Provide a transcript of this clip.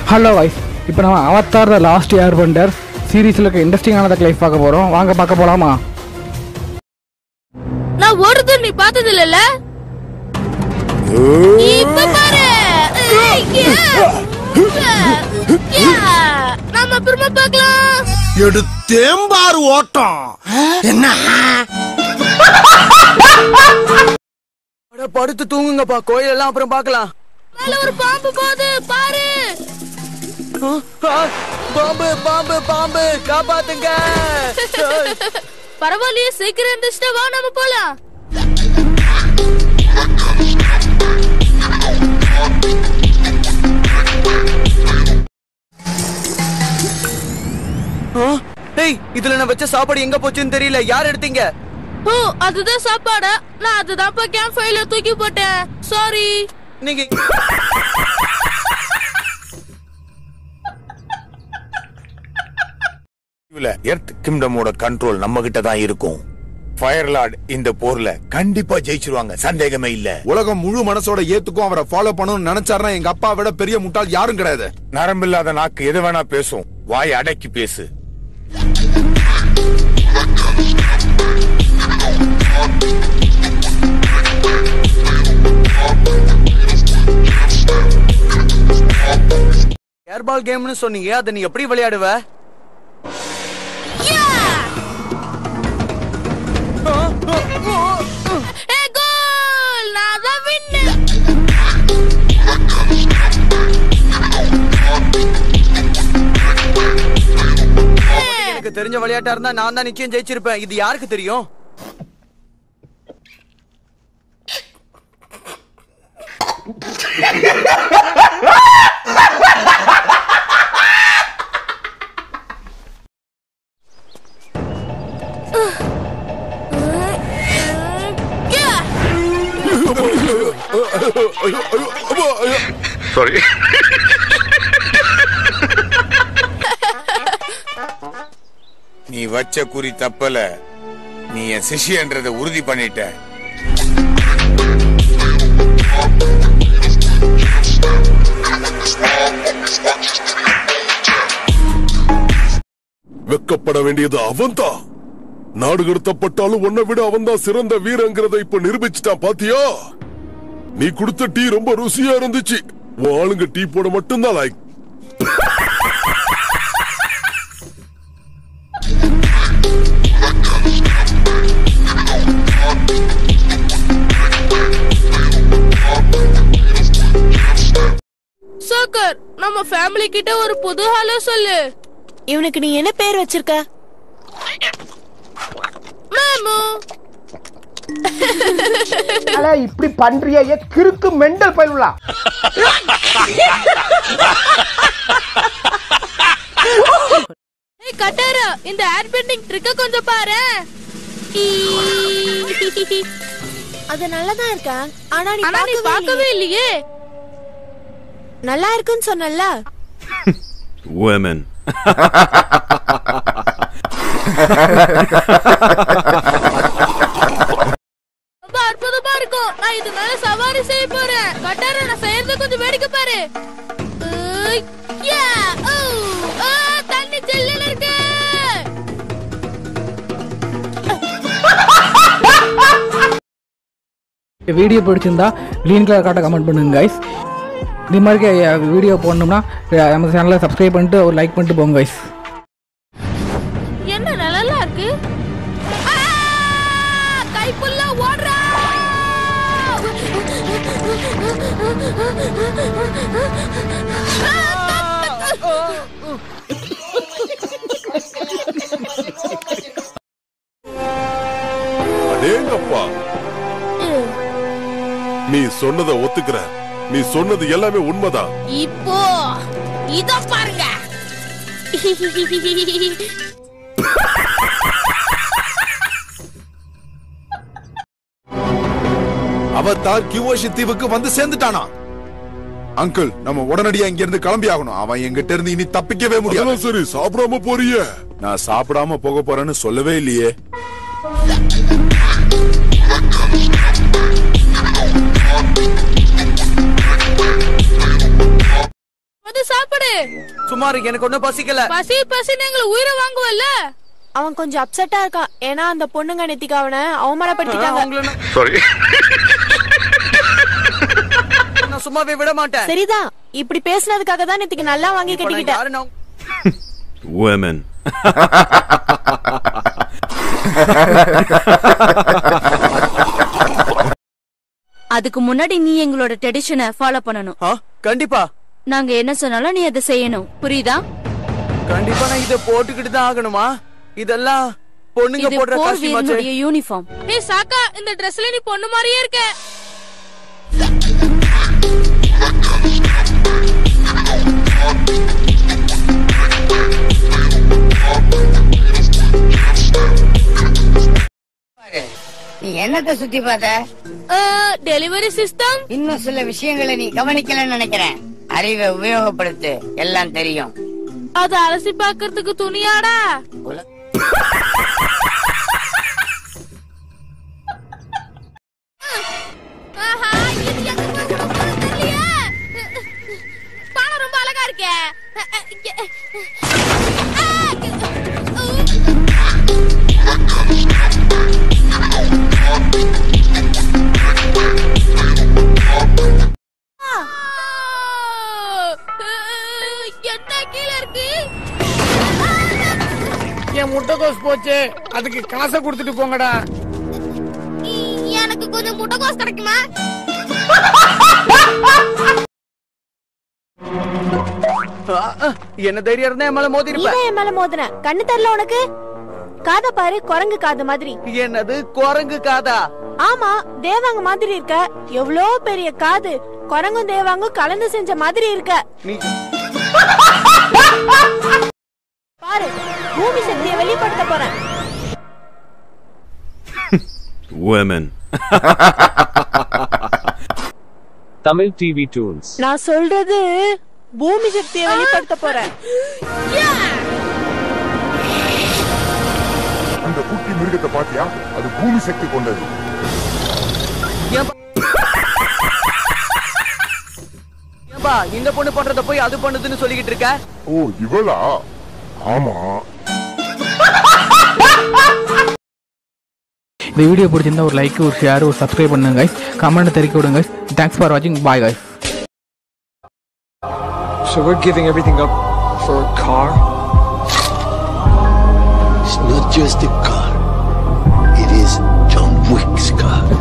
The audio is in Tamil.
ஹலோ வைஸ் இப்போ நம்ம Avatar the last airbender சீரீஸில் இருக்க இன்ட்ரெஸ்டிங்கான லைஃப் பார்க்க போகிறோம் வாங்க பார்க்க போகலாமா நான் ஓடுறது நீ பார்த்தது இல்லல இப்ப பாரு ஏய், யா. யா. நாம அப்புறமா பார்க்கலாம் எடுத்தேம்பாரு ஓட்டம் என்ன அட, படுத்து தூங்குங்கப்பா கோயில் எல்லாம் அப்புறம் பார்க்கலாம் மேல ஒரு பாம்பு போகுது பாரு ஆ, ஆ, பாம்பு பாம்பு பாம்பு காப்பாத்துங்க பரவாயில்லையே சீக்கிரம் இருந்துச்சுட்டு வா நம்ம போலாம் ஆ, டேய் இதுல நான் வச்ச சாப்பாடு எங்க போச்சுன்னு தெரியல யார் எடுத்தீங்க ஓ அதுதான் சாப்பாடு நான் அதுதான் இப்ப கேம்ப் ஃபைல தூக்கி போட்டேன் சாரி நீங்க இதுல எர்த் கிங்டமோட கண்ட்ரோல் நம்ம கிட்ட தான் இருக்கும் ஃபயர் லார்ட் இந்த போர்ல கண்டிப்பா ஜெயிச்சிருவாங்க சந்தேகமே இல்ல உலகம் முழு மனசோட ஏத்துக்கும் அவரை ஃபாலோ பண்ணணும்னு நினைச்சாருன்னா எங்க அப்பா விட பெரிய முட்டாள் யாரும் கிடையாது நரம்பில்லாத நாக்கு எது வேணா பேசும் வாய் அடக்கி பேசு ஏர்பால் கேம்னு சொன்னீங்க அதை நீ எப்படி விளையாடுவ ஆ, ஆ, ஆ, ஆ. ஏ கோல் நான் தான் வின்னு எனக்கு தெரிஞ்ச விளையாட்டா இருந்தா நான் தான் நிச்சயம் ஜெயிச்சிருப்பேன் இது யாருக்கு தெரியும் நீ வச்ச குறி தப்பல நீ என் சிஷியன்றதை உறுதி பண்ணிட்ட வெக்கப்பட வேண்டியது அவன்தான் நாடு கடத்தப்பட்டாலும் உன்னை விட அவன்தான் சிறந்த வீரங்கிறத இப்ப நிரூபிச்சுட்டான் பாத்தியா நீ கொடுத்த டீ ரொம்ப ருசியா இருந்துச்சு உன் ஆளுங்க டீ போட மட்டும்தான் லைக் சோக்கர் நம்ம ஃபேமிலி கிட்ட ஒரு புது ஹலோ சொல்லு இவனுக்கு நீ என்ன பேர் வச்சிருக்க மேமு அட இப்படி பண்றியே ஏ கிறுக்கு மெண்டல் பயிலுலா ஏய் கட்டாரா இந்த ஏர் பெண்டிங் ட்ரிக்க கொஞ்சம் பாரு அது நல்லாதான் இருக்கா ஆனா நீ ஆனா நீ பார்க்கவே பார்க்கவே இல்லையே. இல்லையே நல்லா இருக்குன்னு சொன்னல Women. ரொம்ப அற்புதமா இருக்கும் நான் இது மேல சவாரி செய்ய போறேன் கட்டாரா நான் செய்யறத கொஞ்சம் வேடிக்கை பாரு உய், யா, ஊ, ஆ, தண்ணி ஜில்லுன்னு இருக்கு வீடியோ பிடிச்சிருந்தா க்ரீன் கலர் காட்ட கமெண்ட் பண்ணுங்க கைஸ் இது மாதிரி வீடியோ போடணும்னா அஹ், நம்ம சேனலை சப்ஸ்கிரைப் பண்ணிட்டு ஒரு லைக் பண்ணிட்டு போங்க கைஸ் என்ன நல்லா இருக்கு ஆ! கைப்புள்ள ஓடுறா அடேங்கப்பா நீ சொன்னதை ஒத்துக்கிற நீ சொன்னது எல்லாமே உண்மைதான் இப்போ இத பாருங்க அவத்தார் கிவோஷி தீவுக்கு வந்து சேர்ந்துட்டானா அங்கிள் நம்ம உடனடியா இங்க இருந்து கிளம்பி ஆகணும் அவன் எங்கிட்ட இருந்து இனி தப்பிக்கவே முடியாது அதெல்லாம் சரி சாப்பிடாம போறியே நான் சாப்பிடாம போக போறேன்னு சொல்லவே இல்லையே வந்து சாப்பிடு சும்மா இருக்கு எனக்கு ஒண்ணும் பசிக்கல பசி பசின்னு எங்களை உயிரை வாங்குவல்ல அவன் கொஞ்சம் அப்செட்டா இருக்கான் ஏன்னா அந்த பொண்ணுங்க நேத்திக்கு அவனை அவமானப்படுத்திட்டாங்க அவங்கள நான்- சாரி நான் சும்மாவே விட மாட்டேன் சரிதான் இப்படி பேசுனதுக்காக தான் நேத்திக்கு நல்லா வாங்கி இப்ப நான் கட்டிக்கிட்டேன் யாரு நான் Women. அதுக்கு முன்னாடி நீ எங்களோட ட்ரெடிஷனை ஃபாலோ பண்ணணும் ஆ, கண்டிப்பா நாங்க என்ன சொன்னாலும் நீ அதை செய்யணும் புரியுதா கண்டிப்பா நான் இத போட்டுக்கிட்டு தான் ஆகணுமா இதெல்லாம் பொண்ணுங்க இது போடுற போர் காஸ்டியூம் வீரனுடைய யூனிஃபார்ம் ஏய் சாக்கா இந்த ட்ரெஸ்ல நீ பொண்ணு மாதிரியே இருக்க நீ என்னத்த சுத்தி பார்த்த டெலிவரி சிஸ்டம் இன்னும் சில விஷயங்களை நீ கவனிக்கலன்னு நினைக்கிறேன் அறிவை உபயோகப்படுத்து எல்லாம் தெரியும் அத அலசி பாக்குறதுக்கு துணியாடா ஆஹா, இது எங்க போய் விட போறதுன்னு தெரியலையே. பானை ரொம்ப அழகா இருக்கே என்ன கீழே இருக்கு என் முட்டைகோஸ் போச்சு அதுக்கு காசை கொடுத்துட்டு போங்கடா எனக்கு கொஞ்சம் முட்டைகோஸ் கிடைக்குமா ஆ, ஆ, என்ன தைரியம் இருந்தா என் மேல மோதி இருப்ப நீதான் என் மேல மோதின கண்ணு தெரியல உனக்கு காத பாரு குரங்கு காது மாதிரி என்னது குரங்கு காதா ஆமா தேவாங்க மாதிரி இருக்க எவ்வளோ பெரிய காது குரங்கும் தேவாங்கும் கலந்து செஞ்ச மாதிரி இருக்க நீ பாரு பூமி சக்தியை வெளிப்படுத்த போறேன் Women. Tamil TV Tunes. நான் சொல்றது பூமி சக்தியை வெளிப்படுத்த போறேன் அந்த குட்டி மிருகத்தை பாத்தியா அது பூமி சக்தி கொண்டது ஏன்பா இந்த பொண்ணு பண்றத போய் அது பண்ணுதுன்னு சொல்லிக்கிட்டு இருக்க ஓ இவளா ஆமா இந்த வீடியோ பிடிச்சிருந்தா ஒரு லைக் ஒரு ஷேர் ஒரு சப்ஸ்கிரைப் பண்ணுங்க guys கமெண்ட் தெரிவிக்க விடுங்க தேங்க்ஸ் ஃபார் வாட்சிங் பாய் guys So we're giving everything up for a car? It's not just a car. It is John Wick's car.